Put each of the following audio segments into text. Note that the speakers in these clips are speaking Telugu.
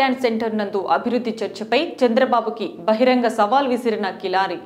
ఐలాండ్ సెంటర్ నందు అభివృద్ధి చర్చపై చంద్రబాబుకి బహిరంగ సవాల్ విసిరిన కిలారి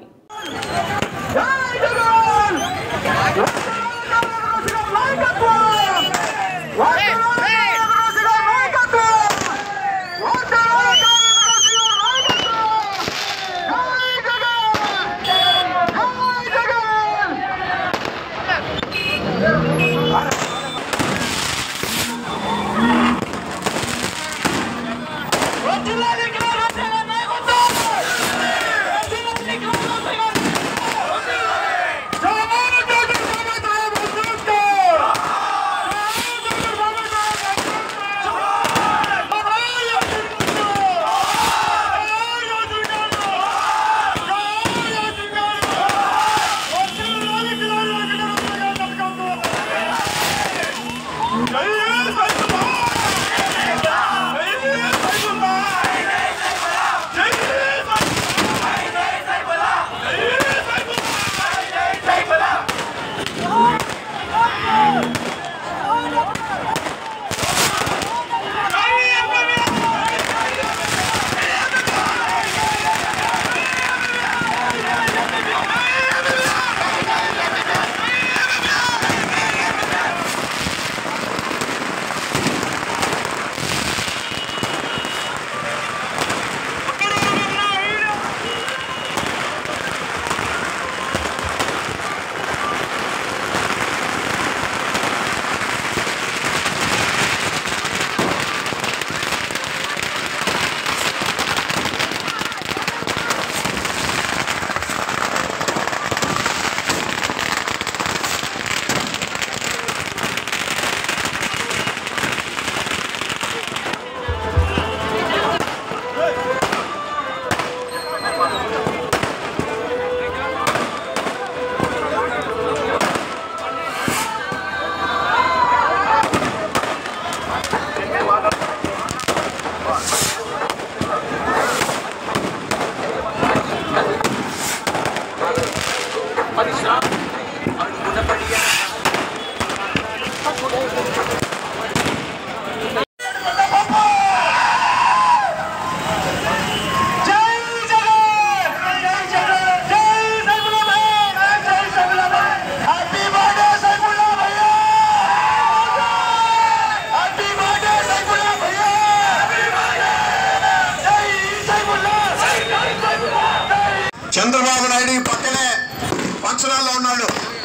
చంద్రబాబు నాయుడు ఈ పక్కనే ఫంక్షనాల్లో ఉన్నాడు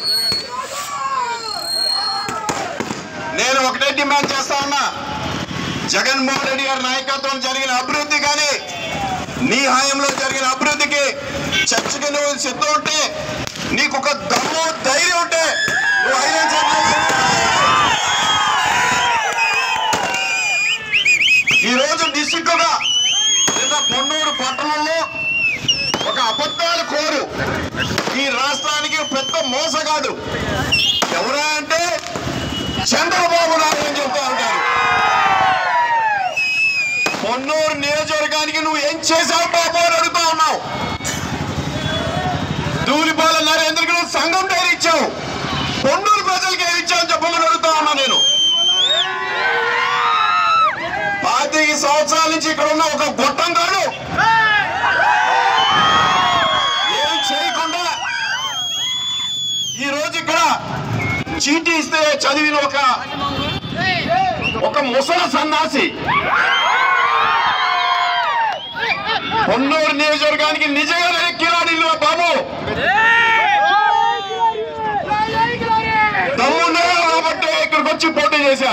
నేను ఒకటే డిమాండ్ చేస్తా ఉన్నా జగన్మోహన్ రెడ్డి గారి నాయకత్వం జరిగిన అభివృద్ధి కానీ నీ హాయంలో జరిగిన అభివృద్ధికి చర్చకి నువ్వు సిద్ధం ఉంటే నీకు ఒక దమ్ము ధైర్యం ఉంటే నువ్వు ఐరన్ ఈ రోజు డిస్టిక్గా నిన్న పొన్నూరు పట్టణంలో ఒక అబద్ధాల కోరు ఈ రాష్ట్రానికి పెద్ద మోసగాడు ఎవరా అంటే చంద్రబాబు నాయుడు అని చెప్తా ఉంటారు పొన్నూరు నియోజకవర్గానికి నువ్వు ఏం చేశావు బాబు అని అడుగుతా ఉన్నావు ధూళిపాల నరేంద్రకి నువ్వు సంఘం పేరు ఇచ్చావు పొన్నూరు ప్రజలకి ఏమి ఇచ్చావు చెప్పమని అడుగుతా ఉన్నా నేను పాతిక సంవత్సరాల నుంచి ఇక్కడ ఉన్న ఒక గొట్టం కాడు ఏం చేయకుండా ఈ రోజు ఇక్కడ చీటీ ఇస్తే చదివిన ఒక ఒక ముసల సన్నాసి పొన్నూరు నియోజకవర్గానికి నిజంగానే కిలాడీలు బాబు దమ్మున్నారా కాబట్టి ఇక్కడికి వచ్చి పోటీ చేశా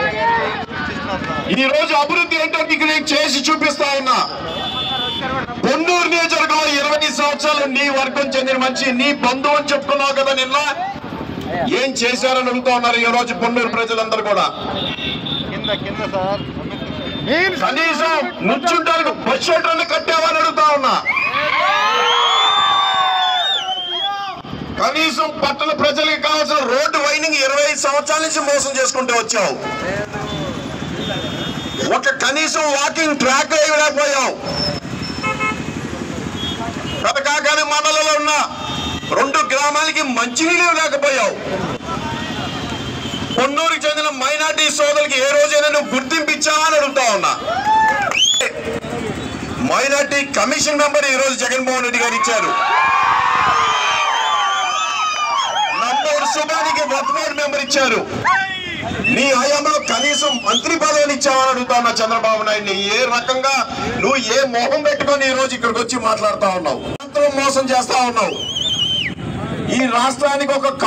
ఈ రోజు అభివృద్ధి ఏంటో మీకు నేను చేసి చూపిస్తా ఉన్నా పొన్నూరు నియోజకవర్గంలో ఇరవై సంవత్సరాలు నీ వర్గం చెందిన మంచి నీ బంధువు అని చెప్పుకున్నావు కదా నిన్న ఏం చేశారని అడుగుతా ఉన్నారు ఈ రోజు పొన్నూరు ప్రజలందరూ కూడా కింద కింద సార్ కనీసం నుంచుంటానికి బస్ షెల్టర్ని కట్టావని అడుగుతా ఉన్నా కనీసం పట్టణ ప్రజలకు కావాల్సిన రోడ్డు వైనింగ్ ఇరవై ఐదు సంవత్సరాల నుంచి మోసం చేసుకుంటూ వచ్చావు ఒక కనీసం వాకింగ్ ట్రాక్ వేయలేకపోయావు కథకాకాని మండలంలో ఉన్న రెండు గ్రామాలకి మంచినీళ్ళు లేకపోయావు పొన్నూరుకి చెందిన మైనార్టీ సోదరులకి ఏ రోజైనా నువ్వు గుర్తింపు ఇచ్చావా అని అడుగుతా ఉన్నా మైనార్టీ కమిషన్ మెంబర్ ఈ రోజు జగన్మోహన్ రెడ్డి గారు ఇచ్చారు నంబూరు సుబానికి వర్తమాన్ మెంబర్ ఇచ్చారు నీ హయాంలో కనీసం మంత్రి పదవిని ఇచ్చావని అడుగుతాను చంద్రబాబు నాయుడిని ఏ రకంగా నువ్వు ఏ మొహం పెట్టుకొని ఈ రోజు ఇక్కడికి వచ్చి మాట్లాడుతా ఉన్నావు నిరంతరం మోసం చేస్తా ఉన్నావు ఈ రాష్ట్రానికి ఒక